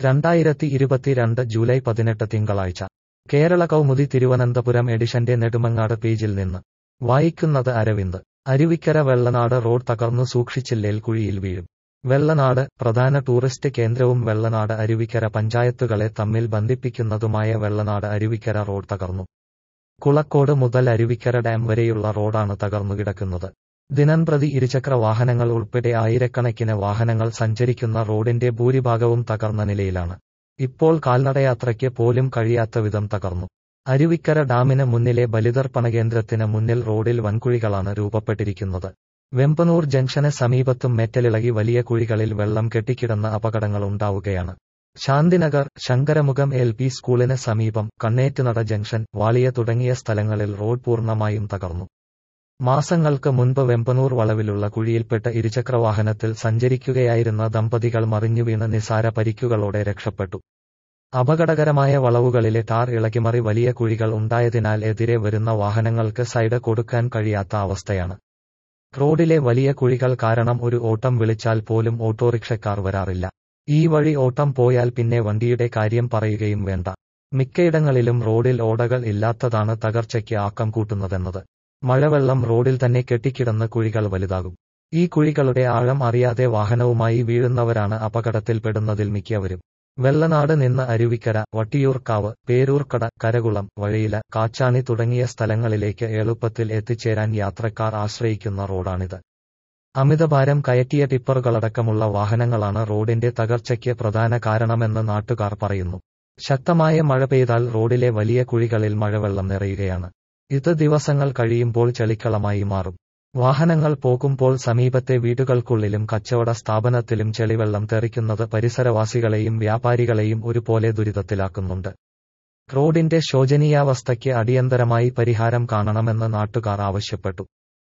രണ്ടായിരത്തി ഇരുപത്തിരണ്ട് ജൂലൈ പതിനെട്ട് തിങ്കളാഴ്ച കേരള കൗമുദി തിരുവനന്തപുരം എഡിഷന്റെ നെടുമങ്ങാട് പേജിൽ നിന്ന് വായിക്കുന്നത് അരവിന്ദ് അരുവിക്കര വെള്ളനാട് റോഡ് തകർന്നു സൂക്ഷിച്ചില്ലേൽ കുഴിയിൽ വീഴും വെള്ളനാട് പ്രധാന ടൂറിസ്റ്റ് കേന്ദ്രവും വെള്ളനാട് അരുവിക്കര പഞ്ചായത്തുകളെ തമ്മിൽ ബന്ധിപ്പിക്കുന്നതുമായ വെള്ളനാട് അരുവിക്കര റോഡ് തകർന്നു കുളക്കോട് മുതൽ അരുവിക്കര ഡാം വരെയുള്ള റോഡാണ് തകർന്നുകിടക്കുന്നത് ദിനംപ്രതി ഇരുചക്ര വാഹനങ്ങൾ ഉൾപ്പെടെ ആയിരക്കണക്കിന് വാഹനങ്ങൾ സഞ്ചരിക്കുന്ന റോഡിന്റെ ഭൂരിഭാഗവും തകർന്ന നിലയിലാണ് ഇപ്പോൾ കാൽനടയാത്രയ്ക്ക് പോലും കഴിയാത്ത വിധം തകർന്നു അരുവിക്കര ഡാമിന് മുന്നിലെ ബലിതർപ്പണ കേന്ദ്രത്തിന് മുന്നിൽ റോഡിൽ വൻകുഴികളാണ് രൂപപ്പെട്ടിരിക്കുന്നത് വെമ്പനൂർ ജംഗ്ഷന് സമീപത്തും മെറ്റലിളകി വലിയ കുഴികളിൽ വെള്ളം കെട്ടിക്കിടന്ന അപകടങ്ങൾ ഉണ്ടാവുകയാണ് ശാന്തിനഗർ ശങ്കരമുഖം എൽ പി സ്കൂളിന് സമീപം കണ്ണേറ്റുനട ജംഗ്ഷൻ വാളിയ തുടങ്ങിയ സ്ഥലങ്ങളിൽ റോഡ് പൂർണ്ണമായും തകർന്നു മാസങ്ങൾക്ക് മുൻപ് വെമ്പനൂർ വളവിലുള്ള കുഴിയിൽപ്പെട്ട ഇരുചക്രവാഹനത്തിൽ സഞ്ചരിക്കുകയായിരുന്ന ദമ്പതികൾ മറിഞ്ഞുവീണ് നിസാര പരിക്കുകളോടെ രക്ഷപ്പെട്ടു അപകടകരമായ വളവുകളിലെ ടാർ ഇളകിമറി വലിയ കുഴികൾ ഉണ്ടായതിനാൽ എതിരെ വരുന്ന വാഹനങ്ങൾക്ക് സൈഡ് കൊടുക്കാൻ കഴിയാത്ത അവസ്ഥയാണ് റോഡിലെ വലിയ കുഴികൾ കാരണം ഒരു ഓട്ടം വിളിച്ചാൽ പോലും ഓട്ടോറിക്ഷക്കാർ വരാറില്ല ഈ വഴി ഓട്ടം പോയാൽ പിന്നെ വണ്ടിയുടെ കാര്യം പറയുകയും വേണ്ട മിക്കയിടങ്ങളിലും റോഡിൽ ഓടകൾ ഇല്ലാത്തതാണ് തകർച്ചയ്ക്ക് ആക്കം കൂട്ടുന്നതെന്നത് മഴവെള്ളം റോഡിൽ തന്നെ കെട്ടിക്കിടന്ന് കുഴികൾ വലുതാകും ഈ കുഴികളുടെ ആഴം അറിയാതെ വാഹനവുമായി വീഴുന്നവരാണ് അപകടത്തിൽപ്പെടുന്നതിൽ മിക്കവരും വെള്ളനാട് നിന്ന് അരുവിക്കര വട്ടിയൂർക്കാവ് പേരൂർക്കട കരകുളം വഴിയില കാച്ചാണി തുടങ്ങിയ സ്ഥലങ്ങളിലേക്ക് എളുപ്പത്തിൽ എത്തിച്ചേരാൻ യാത്രക്കാർ ആശ്രയിക്കുന്ന റോഡാണിത് അമിതഭാരം കയറ്റിയ ടിപ്പറുകളടക്കമുള്ള വാഹനങ്ങളാണ് റോഡിന്റെ തകർച്ചയ്ക്ക് പ്രധാന കാരണമെന്ന് നാട്ടുകാർ പറയുന്നു ശക്തമായ മഴ പെയ്താൽ റോഡിലെ വലിയ കുഴികളിൽ മഴവെള്ളം നിറയുകയാണ് ഇത് ദിവസങ്ങൾ കഴിയുമ്പോൾ ചെളിക്കളമായി മാറും വാഹനങ്ങൾ പോകുമ്പോൾ സമീപത്തെ വീടുകൾക്കുള്ളിലും കച്ചവട സ്ഥാപനത്തിലും ചെളിവെള്ളം തെറിക്കുന്നത് പരിസരവാസികളെയും വ്യാപാരികളെയും ഒരുപോലെ ദുരിതത്തിലാക്കുന്നുണ്ട് റോഡിന്റെ ശോചനീയാവസ്ഥയ്ക്ക് അടിയന്തരമായി പരിഹാരം കാണണമെന്ന് നാട്ടുകാർ ആവശ്യപ്പെട്ടു